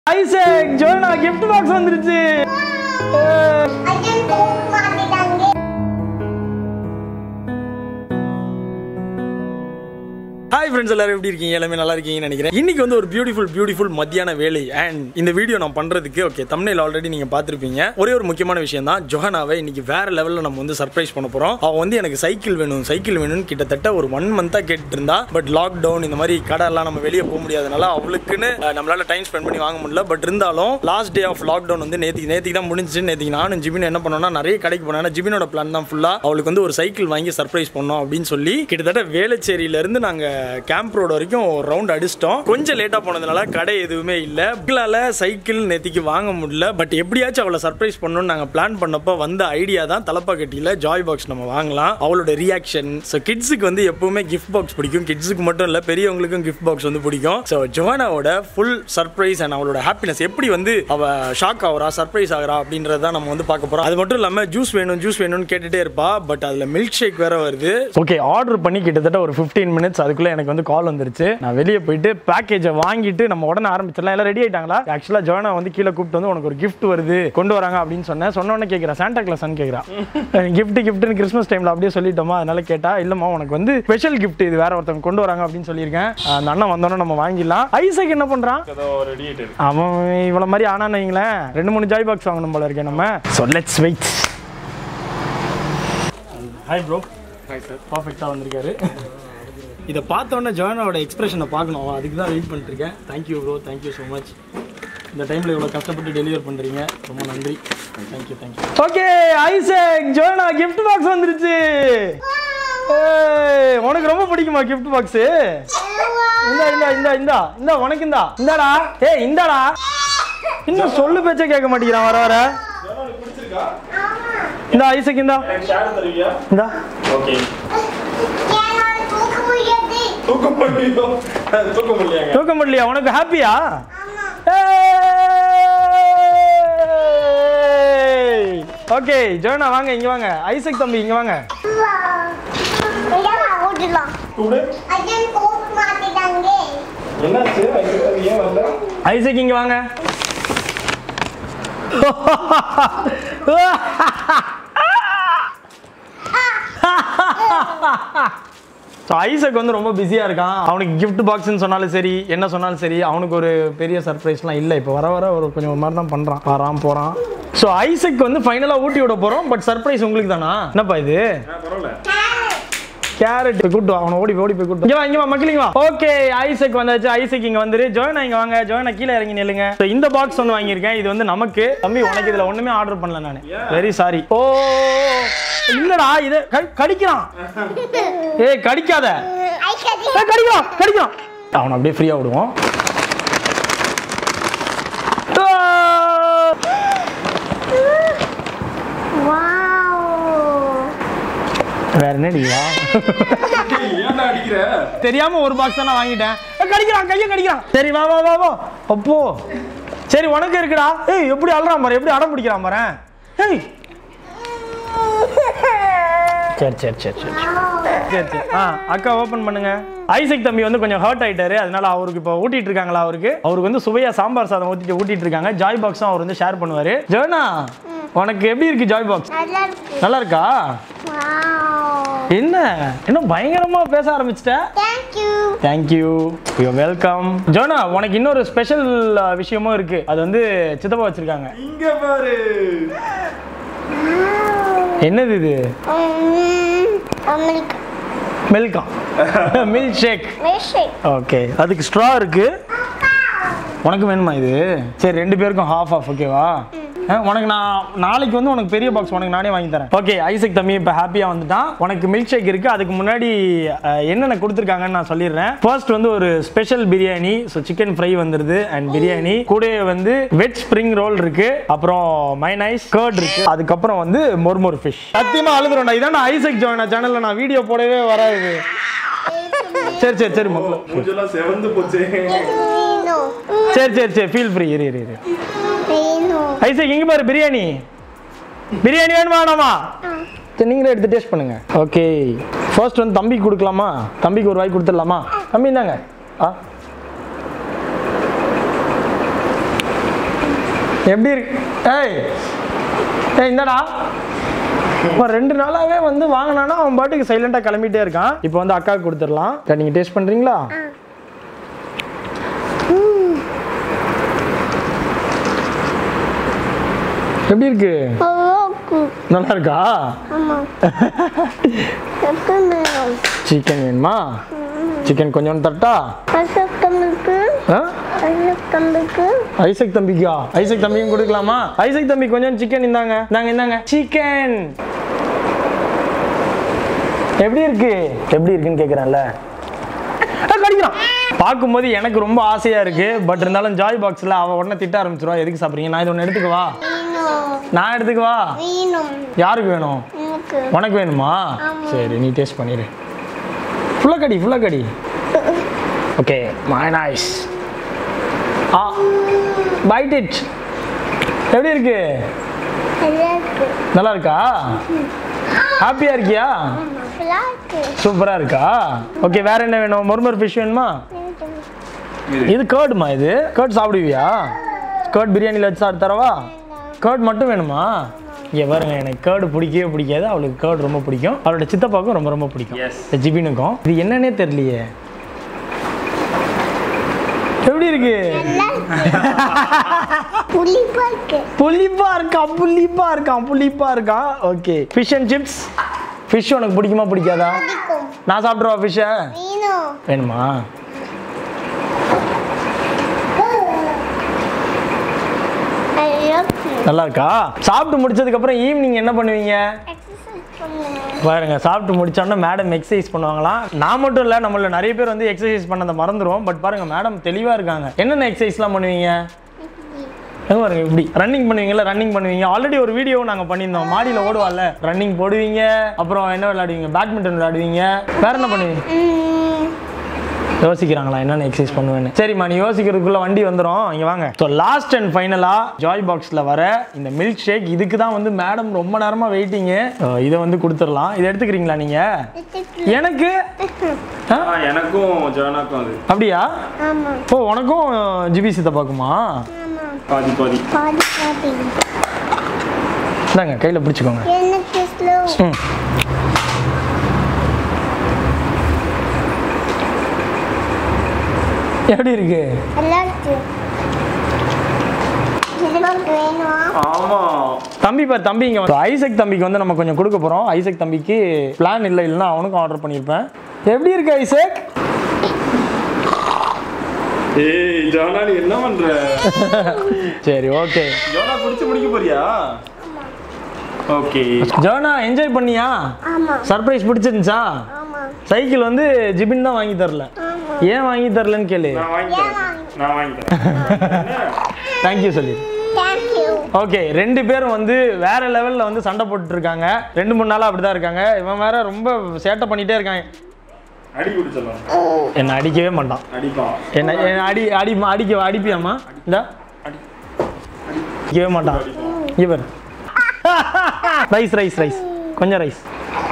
Isaac ஜோனா gift box வந்துருச்சு அஜன் போக மாட்டேங்கிறாங்க ஹாய் ஃப்ரெண்ட்ஸ் எல்லாரும் எப்படி இருக்கீங்க எல்லாமே நல்லா இருக்கீங்கன்னு நினைக்கிறேன் இன்னைக்கு வந்து ஒரு பியூட்டிஃபுல் பியூட்டிஃபுல் மத்தியான வேலை அண்ட் இந்த வீடியோ நான் பண்றதுக்கு ஓகே தமிழில் ஆல்ரெடி நீங்க பார்த்துருப்பீங்க ஒரே ஒரு முக்கியமான விஷயம் தான் ஜொஹனாவை இன்னைக்கு வேற லெவலில் நம்ம வந்து சர்ப்ரைஸ் பண்ண போறோம் அவ வந்து எனக்கு சைக்கிள் வேணும் சைக்கிள் வேணும்னு கிட்டத்தட்ட ஒரு ஒன் மந்த்தா கேட்டுட்டு இருந்தா பட் லாக்டவுன் இந்த மாதிரி கடை எல்லாம் நம்ம வெளியே போக முடியாதனால அவளுக்குன்னு அஹ், நம்மளால டைம் ஸ்பெண்ட் பண்ணி வாங்க முடியல பட் இருந்தாலும் லாஸ்ட் டே ஆஃப் லாக்டவுன் வந்து நேத்திக்கு நேத்திக்கு தான் முடிஞ்சுச்சு நேத்திக்கு நானும் ஜிபின் என்ன பண்ணோம்னா நிறைய கடைக்கு போனேன் ஏன்னா ஜிபினோட பிளான் தான் ஃபுல்லா அவளுக்கு வந்து ஒரு சைக்கிள் வாங்கி சர்ப்ரைஸ் பண்ணோம் அப்படின்னு சொல்லி கிட்டத்தட்ட வேளச்சேரியில இருந்து நாங்க கேம்ப் ரோடு வரைக்கும் ரவுண்ட் அடிச்சிட்டோம் கொஞ்சம் லேட்டா போனதுனால கடை எதுவுமே இல்ல பிளால சைக்கிள் நேத்திக்கு வாங்க முடியல பட் எப்படியாச்சும் அவளை சர்ப்ரைஸ் பண்ணணும்னு நாங்க பிளான் பண்ணப்ப வந்த ஐடியா தான் தலப்பா கட்டியில ஜாய் பாக்ஸ் நம்ம வாங்கலாம் அவளோட ரியாக்ஷன் ஸோ கிட்ஸுக்கு வந்து எப்பவுமே கிஃப்ட் பாக்ஸ் பிடிக்கும் கிட்ஸுக்கு மட்டும் இல்ல பெரியவங்களுக்கும் கிஃப்ட் பாக்ஸ் வந்து பிடிக்கும் ஸோ ஜோனாவோட ஃபுல் சர்ப்ரைஸ் அண்ட் அவளோட ஹாப்பினஸ் எப்படி வந்து அவ ஷாக் ஆகுறா சர்ப்ரைஸ் ஆகுறா அப்படின்றத நம்ம வந்து பார்க்க போறோம் அது மட்டும் இல்லாம ஜூஸ் வேணும் ஜூஸ் வேணும்னு கேட்டுட்டே இருப்பா பட் அதுல மில்க் ஷேக் வேற வருது ஓகே ஆர்டர் பண்ணி கிட்டத்தட்ட ஒரு 15 மினிட்ஸ் அதுக்குள்ள எனக்கு வந்து கால் வந்துருச்சு நான் வெளியே போயிட்டு பேக்கேஜை வாங்கிட்டு நம்ம உடனே ஆரம்பிச்சிடலாம் எல்லாம் ரெடி ஆயிட்டாங்களா ஆக்சுவலா ஜோனா வந்து கீழே கூப்பிட்டு வந்து உனக்கு ஒரு gift வருது கொண்டு வராங்க அப்படின்னு சொன்னேன் சொன்ன உடனே கேட்கிறா சாண்டா கிளாஸ் கேட்கிறா gift கிஃப்ட்னு கிறிஸ்மஸ் டைம்ல அப்படியே சொல்லிட்டோமா அதனால கேட்டா இல்லம்மா உனக்கு வந்து ஸ்பெஷல் gift இது வேற ஒருத்தவங்க கொண்டு வராங்க அப்படின்னு சொல்லியிருக்கேன் அந்த அண்ணன் வந்தோடனே நம்ம வாங்கிடலாம் ஐசக் என்ன பண்றான் அவன் இவ்வளவு மாதிரி ஆனான்னு வைங்களேன் ரெண்டு மூணு ஜாய் பாக்ஸ் வாங்கணும் போல இருக்கேன் நம்ம so let's wait hi bro hi sir பர்ஃபெக்டாக வந்திருக்காரு இதை பார்த்தோன்னே ஜோனாவோட எக்ஸ்பிரஷனை பார்க்கணும் அதுக்கு தான் வெயிட் பண்ணிட்டு இருக்கேன் thank you bro thank you so much இந்த டைமில் இவ்வளோ கஷ்டப்பட்டு டெலிவர் பண்ணுறீங்க ரொம்ப நன்றி thank you thank you okay Isaac Jonah gift box வந்துருச்சு ஏய், உனக்கு ரொம்ப பிடிக்குமா கிஃப்ட் பாக்ஸு இந்தா இந்தா இந்தா இந்தா இந்தா உனக்கு இந்தா இந்தாடா ஏய் இந்தாடா இன்னும் சொல்லு பேச்சே கேட்க மாட்டேங்கிறான் வர வர இந்த ஐசக் இந்தா இந்தா என்னால தூக்க முடியாது தூக்க முடியலையா உனக்கு ஹாப்பியா ஓகே ஜோனா வாங்க இங்க வாங்க ஐசக் தம்பி இங்க வாங்க இதான் ஓட்டலாம் அஜன் போக மாட்டேங்கிறாங்க ஐசக் இங்க வாங்க ஸோ ஐசக் வந்து ரொம்ப பிஸியாக இருக்கான் அவனுக்கு கிஃப்ட் பாக்ஸ்னு சொன்னாலும் சரி என்ன சொன்னாலும் சரி அவனுக்கு ஒரு பெரிய சர்ப்ரைஸ்லாம் இல்லை இப்போ வர வர ஒரு கொஞ்சம் ஒரு மாதிரி தான் பண்ணுறான் வரான் போகிறான் ஸோ ஐசக் வந்து ஃபைனலாக ஊட்டி விட போகிறோம் பட் சர்ப்ரைஸ் உங்களுக்கு தானா என்னப்பா இது கேரட் கூட்டு வா, அவனை ஓடி போய் ஓடி போய் கூட்டு வா. இங்க வா இங்க வா மக்கள் இங்க வா ஓகே ஐசக் வந்தாச்சு ஐசக் இங்க வந்துரு ஜோனா இங்க வாங்க ஜோனா கீழே இறங்கி நில்லுங்க So, இந்த பாக்ஸ் வந்து வாங்கியிருக்கேன் இது வந்து நமக்கு தம்பி உனக்கு இதுல ஒண்ணுமே ஆர்டர் பண்ணல நான் வெரி சாரி ஓ இல்லடா இது க- கடிக்கிறான் ஏய் கடிக்காத ஐக்கதி ஏய், கடிக்கிறான் கடிக்கிறான் அவனை அப்படியே ஃப்ரீயா விடுவோம் ஆ! வாவ் வேற என்னடியா தெரியாம ஒரு பாக்ஸ் தான் நான் வாங்கிட்டேன் ஏய், கடிக்கிறான் கையை கடிக்கிறான் சரி வா வா வா வா அப்போ சரி உனக்கு இருக்குடா ஏய் எப்படி அழுறான் பாரு எப்படி அடம் பிடிக்கிறான் பாரு ஏய் சரி சரி சரி சரி சரி சரி ஆ அக்கா ஓப்பன் பண்ணுங்க ஐசக் தம்பி வந்து கொஞ்சம் ஹர்ட் ஆயிட்டாரு அதனால அவருக்கு இப்போ ஊட்டிட்டு இருக்காங்களா அவருக்கு அவருக்கு வந்து சுவையா சாம்பார் சாதம் ஊத்திட்டு ஊட்டிட்டு இருக்காங்க ஜாய் பாக்ஸும் அவர் வந்து ஷேர் பண்ணுவாரு ஜோனா உனக்கு எப்படி இருக்கு ஜாய் பாக்ஸ் நல்லா இருக்கு நல்லா இருக்கா வாவ் என்ன என்ன பயங்கரமா பேச ஆரம்பிச்சிட்ட thank you thank you you welcome Jonah உனக்கு இன்னொரு ஸ்பெஷல் விஷயமும் இருக்கு அது வந்து சித்தப்பா வச்சிருக்காங்க இங்க பாரு என்னது இது அமெரிக்கா மில்கா மில்க் ஷேக் மேஷை ஓகே அதுக்கு ஸ்ட்ரா இருக்கு உனக்கு வேணுமா இது சரி ரெண்டு பேருக்கும் ஹாஃப் ஆஃப் ஓகேவா உனக்கு நான் நாளைக்கு வந்து உனக்கு பெரிய பாக்ஸ் உனக்கு நானே வாங்கி தரேன் ஓகே ஐசக் தம்பி இப்போ ஹாப்பியாக வந்துட்டான் உனக்கு மில்க் ஷேக் இருக்கு அதுக்கு முன்னாடி அஹ், என்னென்ன கொடுத்துருக்காங்கன்னு நான் சொல்லிடுறேன் ஃபர்ஸ்ட் வந்து ஒரு special biryani so chicken fry வந்துருது அண்ட் பிரியாணி கூடவே வந்து வெஜ் ஸ்ப்ரிங் ரோல் இருக்கு அப்புறம் மைனைஸ் கர்ட் இருக்கு அதுக்கப்புறம் வந்து மொர்மொர் ஃபிஷ் சத்தியமா அழுதுறோம்டா இதான் ஐசக் ஜோனா சேனல்ல நான் வீடியோ போடவே வராது சரி சரி சரி மக்கள் மூஞ்செல்லாம் செவந்து போச்சு வேணும் சரி சரி சரி ஃபீல் ஃப்ரீ இரு இரு இரு வேணும் ஐசக் இங்க பாரு பிரியாணி பிரியாணி வேணுமா வேணாமா சரி நீங்களே எடுத்து டேஸ்ட் பண்ணுங்க ஓகே ஃபர்ஸ்ட் வந்து தம்பிக்கு கொடுக்கலாமா தம்பிக்கு ஒரு வாய் கொடுத்துடலாமா தம்பி இந்தாங்க ஆ எப்படி இருக்கு ஏய் ஏய் இந்தடா இப்போ ரெண்டு நாளாவே வந்து வாங்கினானா அவன் பாட்டுக்கு சைலண்டாக கிளம்பிட்டே இருக்கான் இப்போ வந்து அக்காவுக்கு கொடுத்துடலாம் அக்கா, நீங்க டேஸ்ட் பண்றீங்களா எப்படி இருக்கு ஓக்கு நல்லா இருக்கா ஆமா சக்கமேரம் சிக்கன் வேணுமா சிக்கன் கொஞ்சம் தட்டா பசக்கமுக்கு ஆ? பசக்கமுக்கு ஐசக் தம்பிக்கா ஐசக் தம்பிக்கும் கொடுக்கலாமா ஐசக் தம்பி கொஞ்சம் சிக்கன் இந்தாங்க இந்தாங்க இந்தாங்க சிக்கன் எப்படி இருக்கு எப்படி இருக்குன்னு கேக்குறேன்ல ஆ, கடிக்கிறான் பார்க்கும்போது எனக்கு ரொம்ப ஆசையா இருக்கு பட் இருந்தாலும் ஜாய் பாக்ஸ்ல அவ உடனே திட்ட ஆரம்பிச்சிருவா எதுக்கு சாப்பிடுறீங்க நான் இது ஒன்று எடுத்துக்கவா வீணும் நான் எடுத்துக்கவா வீணும் யாருக்கு வேணும் எனக்கு உனக்கு வேணுமா சரி நீ டேஸ்ட் பண்ணிடு ஃபுல்லா கடி ஃபுல்லா கடி okay my nice ah bite it எப்படி இருக்கு எனக்கு நல்லா இருக்கா ஹாப்பியா இருக்கியா ஃப்ளாக்கு சூப்பரா இருக்கா ஓகே வேற என்ன வேணும் மொர்மர் ஃபிஷ் வேணுமா இது கேர்டுமா இது கேர்ட் சாப்பிடுவியா கேர்ட் பிரியாணியில் வச்சு சாப்பிட்டு தரவா கேர்ட் மட்டும் வேணுமா இங்கே பாருங்க எனக்கு கேர்டு பிடிக்கவே பிடிக்காது அவளுக்கு கேர்டு ரொம்ப பிடிக்கும் அவளோட சித்தப்பாவுக்கும் ரொம்ப ரொம்ப பிடிக்கும் Yes. இந்த ஜிபினுக்கும் இது என்னன்னே தெரியலையே எப்படி இருக்கு புளிப்பா இருக்கு புளிப்பா இருக்கான் புளிப்பா இருக்கான் புளிப்பா இருக்கான் okay fish and chips fish உனக்கு பிடிக்குமா பிடிக்காதா பிடிக்கும் நான் சாப்பிட்றவா ஃபிஷ்ஷை வீணும் வேணுமா ஐ லவ் யூ நல்லா இருக்கா சாப்பிட்டு முடிச்சதுக்கு அப்புறம் ஈவினிங் என்ன பண்ணுவீங்க எக்ஸசைஸ் பண்ணுங்க பாருங்க சாப்பிட்டு முடிச்சோன்னா மேடம் எக்ஸசைஸ் பண்ணுவாங்களாம் நான் மட்டும் இல்லை நம்மள நிறைய பேர் வந்து எக்ஸசைஸ் பண்ணதை மறந்துடும் பட் பாருங்க மேடம் தெளிவாக இருக்காங்க என்னென்ன எக்ஸசைஸ்லாம் பண்ணுவீங்க எங்க பாருங்க இப்படி ரன்னிங் பண்ணுவீங்கல்ல ரன்னிங் பண்ணுவீங்க ஆல்ரெடி ஒரு வீடியோ நாங்கள் பண்ணியிருந்தோம் மாடியில் ஓடுவாள்ல ரன்னிங் போடுவீங்க அப்புறம் என்ன விளையாடுவீங்க பேட்மிண்டன் விளையாடுவீங்க வேற என்ன பண்ணுவீங்க ம், யோசிக்கிறாங்களா என்னென்ன எக்ஸசைஸ் பண்ணுவேன்னு சரிம்மா நீ யோசிக்கிறதுக்குள்ள வண்டி வந்துடும் இங்கே வாங்க ஸோ லாஸ்ட் அண்ட் ஃபைனலாக ஜாய் பாக்ஸில் வர இந்த மில்க் ஷேக் இதுக்கு தான் வந்து மேடம் ரொம்ப நேரமாக வெயிட்டிங்கு இதை வந்து கொடுத்துடலாம் இதை எடுத்துக்கிறீங்களா நீங்கள் எடுத்துக்கு. எனக்கு ஆ? ஆ, எனக்கும் ஜோனாக்கும் அது அப்படியா ஆமா ஓ உனக்கும் ஜிபி சித்தப்பாக்குமா ஆமா பாதி பாதி பாதி பாதி இந்தாங்க கையில் பிடிச்சிக்கோங்க எனக்கு ஸ்லோ ம் எப்படி இருக்கு நல்லா இருக்கு இது நமக்கு வேணுமா ஆமா தம்பி பார் தம்பி இங்கே வந்து ஐசக் தம்பிக்கு வந்து நம்ம கொஞ்சம் கொடுக்க போகிறோம் ஐசக் தம்பிக்கு பிளான் இல்லை இல்லைன்னா அவனுக்கும் ஆர்டர் பண்ணியிருப்பேன் எப்படி இருக்கு ஐசக் ஏய் ஜோனா நீ என்ன பண்ற சரி ஓகே ஜோனா குடிச்சு முடிக்க போறியா ஓகே ஜோனா என்ஜாய் பண்ணியா ஆமா சர்ப்ரைஸ் பிடிச்சிருந்துச்சா ஆமா சைக்கிள் வந்து ஜிபின் தான் வாங்கி தரல ஆமா ஏன் வாங்கி தரலன்னு கேளு நான் வாங்கி தரேன் நான் வாங்கி தரேன் தேங்க்யூ சொல்லி தேங்க் யூ ஓகே ரெண்டு பேரும் வந்து வேற லெவல்ல வந்து சண்டை போட்டுட்டு இருக்காங்க ரெண்டு மூணு நாளா அப்படிதான் இருக்காங்க இவன் வேற ரொம்ப சேட்டை பண்ணிட்டே இருக்கான் அடி குடிச்சலாம் என்னை அடிக்கவே மாட்டான் அடிப்பான் என்ன என்ன அடி அடி அடிக்க அடிப்பியாமா இந்த அடிக்கவே மாட்டான் இவர் ரைஸ் ரைஸ் ரைஸ் கொஞ்சம் ரைஸ்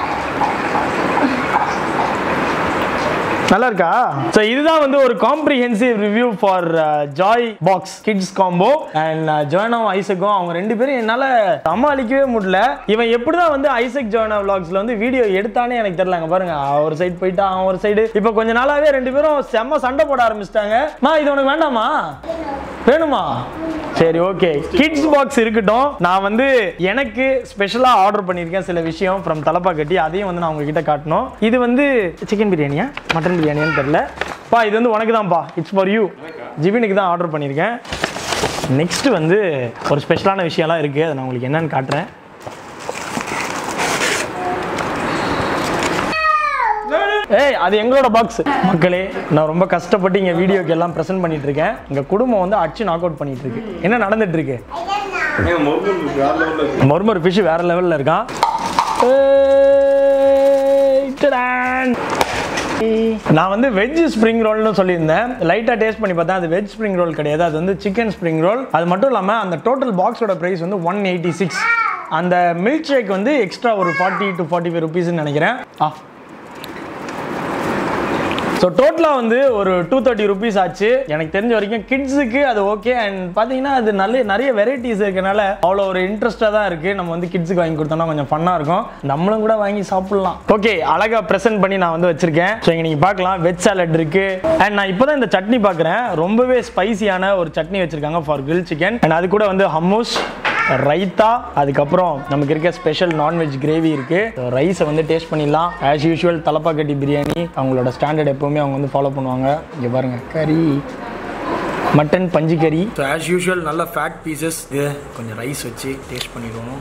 நல்லா இருக்கா ஸோ இதுதான் வந்து ஒரு comprehensive review for Joy Box kids combo and ஜோனாவும் ஐசக்கும் அவங்க ரெண்டு பேரும் என்னால் சமாளிக்கவே முடியல இவன் எப்படி தான் வந்து ஐசக் ஜோனா vlogsல வந்து வீடியோ எடுத்தானே எனக்கு தெரியல அங்க பாருங்க அவன் ஒரு சைடு போயிட்டா அவன் ஒரு சைடு இப்போ கொஞ்ச நாளாவே ரெண்டு பேரும் செம்ம சண்டை போட ஆரம்பிச்சிட்டாங்க மா இது உனக்கு வேண்டாமா வேணுமா சரி ஓகே கிட்ஸ் பாக்ஸ் இருக்கட்டும் நான் வந்து எனக்கு ஸ்பெஷலாக ஆர்டர் பண்ணியிருக்கேன் சில விஷயம் ஃப்ரம் தலப்பா கட்டி அதையும் வந்து நான் உங்ககிட்ட காட்டணும் இது வந்து சிக்கன் பிரியாணியா மட்டன் பிரியாணியான்னு தெரியல பா இது வந்து உனக்கு தான்ப்பா இட்ஸ் ஃபார் யூ ஜிபினுக்கு தான் ஆர்டர் பண்ணியிருக்கேன் நெக்ஸ்ட் வந்து ஒரு ஸ்பெஷலான விஷயம்லாம் இருக்குது அதை நான் உங்களுக்கு என்னன்னு காட்டுறேன் ஏய் அது எங்களோட பாக்ஸ் மக்களே நான் ரொம்ப கஷ்டப்பட்டு இங்க வீடியோக்கு எல்லாம் ப்ரெசென்ட் பண்ணிட்டு இருக்கேன் எங்க குடும்பம் வந்து அடிச்சு நாக் அவுட் பண்ணிட்டு இருக்கு என்ன நடந்துட்டு இருக்கு ஏன் மொபைல் வேற லெவலில் இருக்கு மொர்மர் ஃபிஷ் வேற லெவல்ல இருக்கான் ஏய், டடான். நான் வந்து வெஜ் ஸ்ப்ரிங் ரோல்னு சொல்லியிருந்தேன் லைட்டாக டேஸ்ட் பண்ணி பார்த்தேன் அது வெஜ் ஸ்ப்ரிங் ரோல் கிடையாது அது வந்து சிக்கன் ஸ்ப்ரிங் ரோல் அது மட்டும் இல்லாமல் அந்த டோட்டல் பாக்ஸோட ப்ரைஸ் வந்து ஒன் எயிட்டி சிக்ஸ் அந்த மில்க் ஷேக் வந்து எக்ஸ்ட்ரா ஒரு ஃபார்ட்டி டு ஃபார்ட்டி ஃபைவ் ருபீஸ்ன்னு நினைக்கிறேன் ஆ ஸோ டோட்டலாக வந்து ஒரு டூ தேர்ட்டி ருபீஸ் ஆச்சு எனக்கு தெரிஞ்ச வரைக்கும் கிட்ஸுக்கு அது ஓகே அண்ட் பார்த்தீங்கன்னா அது நல்ல நிறைய வெரைட்டிஸ் இருக்கனால அவ்வளோ ஒரு இன்ட்ரெஸ்டாக தான் இருக்குது நம்ம வந்து கிட்ஸுக்கு வாங்கி கொடுத்தோம்னா கொஞ்சம் ஃபன்னாக இருக்கும் நம்மளும் கூட வாங்கி சாப்பிட்லாம் ஓகே அழகாக ப்ரெசென்ட் பண்ணி நான் வந்து வச்சிருக்கேன் ஸோ இங்கே நீங்கள் பார்க்கலாம் வெஜ் சாலட் இருக்கு அண்ட் நான் இப்போ தான் இந்த சட்னி பார்க்குறேன் ரொம்பவே ஸ்பைசியான ஒரு சட்னி வச்சிருக்காங்க ஃபார் கிரில் சிக்கன் அண்ட் அது கூட வந்து ஹம்மூஸ் ரைத்தா அதுக்கப்புறம் நமக்கு இருக்க ஸ்பெஷல் நான்வெஜ் கிரேவி இருக்கு ரைஸை வந்து டேஸ்ட் பண்ணிடலாம் ஆஸ் யூஷுவல் தலப்பாக்கட்டி பிரியாணி அவங்களோட ஸ்டாண்டர்ட் எப்பவுமே அவங்க வந்து ஃபாலோ பண்ணுவாங்க இங்கே பாருங்க கறி மட்டன் பஞ்சு கறி ஸோ ஆஸ் யூஷுவல் நல்ல ஃபேட் பீசஸ் இது கொஞ்சம் ரைஸ் வச்சு டேஸ்ட் பண்ணிடுவோம்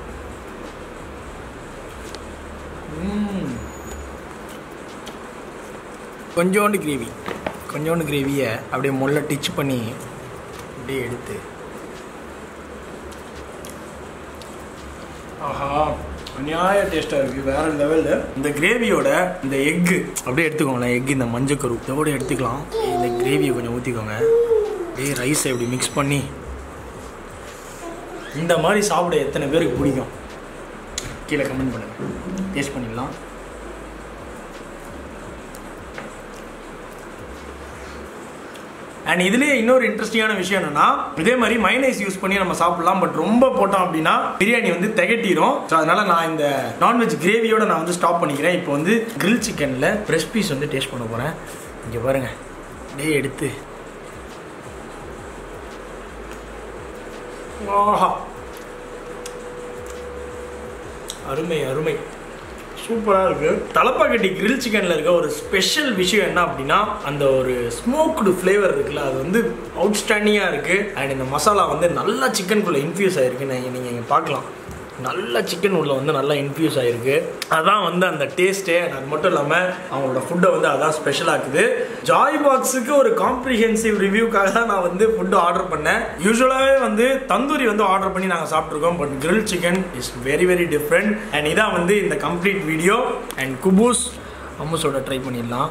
கொஞ்சோண்டு கிரேவி கொஞ்சோண்டு கிரேவியை அப்படியே முள்ள டிச் பண்ணி அப்படியே எடுத்து ஆஹா அநியாய டேஸ்ட்டாக இருக்குது வேற லெவலில் இந்த கிரேவியோட இந்த எக்கு அப்படியே எடுத்துக்கோங்களேன் எக் இந்த மஞ்சக்கரு இதோட எடுத்துக்கலாம் இந்த கிரேவியை கொஞ்சம் ஊற்றிக்கோங்க அப்படியே ரைஸை இப்படி மிக்ஸ் பண்ணி இந்த மாதிரி சாப்பிட எத்தனை பேருக்கு பிடிக்கும் கீழே கமெண்ட் பண்ணுங்கள் டேஸ்ட் பண்ணிடலாம் அண்ட் இதுலயே இன்னொரு இன்ட்ரெஸ்டிங்கான விஷயம் என்னன்னா இதே மாதிரி மைனஸ் யூஸ் பண்ணி நம்ம சாப்பிடலாம் பட் ரொம்ப போட்டோம் அப்படின்னா பிரியாணி வந்து திகட்டிரும் ஸோ அதனால நான் இந்த நான்வெஜ் கிரேவியோட நான் வந்து ஸ்டாப் பண்ணிக்கிறேன் இப்போ வந்து கிரில் சிக்கன்ல பிரஸ்ட் பீஸ் வந்து டேஸ்ட் பண்ண போறேன் இங்க பாருங்க அப்படியே எடுத்து ஆஹா அருமை அருமை சூப்பராக இருக்கு தலப்பாக்கட்டி கிரில் சிக்கனில் இருக்க ஒரு ஸ்பெஷல் விஷயம் என்ன அப்படின்னா அந்த ஒரு ஸ்மோக்டு ஃப்ளேவர் இருக்குல்ல அது வந்து அவுட்ஸ்டாண்டிங்காக இருக்குது அண்ட் இந்த மசாலா வந்து நல்லா சிக்கனுக்குள்ளே இன்ஃபியூஸ் ஆகிருக்கு நீங்கள் நீங்கள் இங்கே பார்க்கலாம் நல்ல சிக்கன் உள்ள வந்து நல்லா இன்ஃபியூஸ் ஆகிருக்கு அதான் வந்து அந்த டேஸ்ட்டே அது மட்டும் இல்லாமல் அவங்களோட ஃபுட்டை வந்து அதான் ஸ்பெஷல் ஆக்குது ஜாய் பாக்ஸுக்கு ஒரு காம்ப்ரிஹென்சிவ் ரிவ்யூக்காக தான் நான் வந்து ஃபுட்டு ஆர்டர் பண்ணேன் யூஸ்வலாகவே வந்து தந்தூரி வந்து ஆர்டர் பண்ணி நாங்கள் சாப்பிட்ருக்கோம் but grill chicken is very very different and இதான் வந்து இந்த கம்ப்ளீட் வீடியோ அண்ட் குபூஸ் அம்முஸோட ட்ரை பண்ணிடலாம்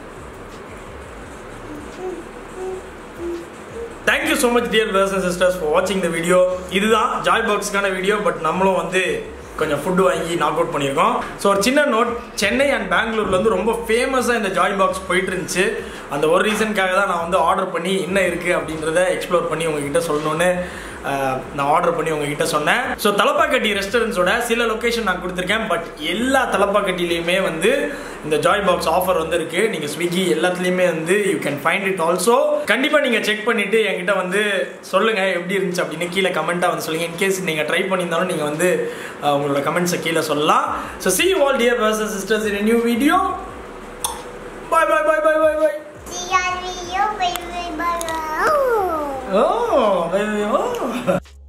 thank you so much dear brothers and sisters for வாட்சிங் த வீடியோ இதுதான் ஜாய் பாக்ஸ்க்கான வீடியோ பட் நம்மளும் வந்து கொஞ்சம் ஃபுட்டு வாங்கி நாக் அவுட் பண்ணியிருக்கோம் ஸோ ஒரு சின்ன நோட் சென்னை அண்ட் பெங்களூர்ல வந்து ரொம்ப ஃபேமஸாக இந்த ஜாய் பாக்ஸ் போயிட்டு இருந்துச்சு அந்த ஒரு ரீசனுக்காக தான் நான் வந்து ஆர்டர் பண்ணி என்ன இருக்குது அப்படின்றத எக்ஸ்ப்ளோர் பண்ணி உங்ககிட்ட சொல்லணும்னு ஆஹ், நான் ஆர்டர் பண்ணி உங்ககிட்ட சொன்னேன் ஸோ தலப்பாக்கட்டி ரெஸ்டாரண்ட்ஸோட சில லொக்கேஷன் நான் கொடுத்துருக்கேன் பட் எல்லா தலப்பாக்கட்டிலையுமே வந்து இந்த ஜாய் பாக்ஸ் ஆஃபர் வந்து இருக்கு நீங்க ஸ்விக்கி எல்லாத்துலேயுமே வந்து you can find it also கண்டிப்பா நீங்க செக் பண்ணிட்டு என்கிட்ட வந்து சொல்லுங்க எப்படி இருந்துச்சு அப்படின்னு கீழே கமெண்ட்டா வந்து சொல்லுங்க இன்கேஸ் நீங்க ட்ரை பண்ணியிருந்தாலும் நீங்க வந்து அஹ், உங்களோட கமெண்ட்ஸை கீழே சொல்லலாம் so see all dear brothers sisters in new video bye bye bye bye bye bye See you on video, baby. Bye. O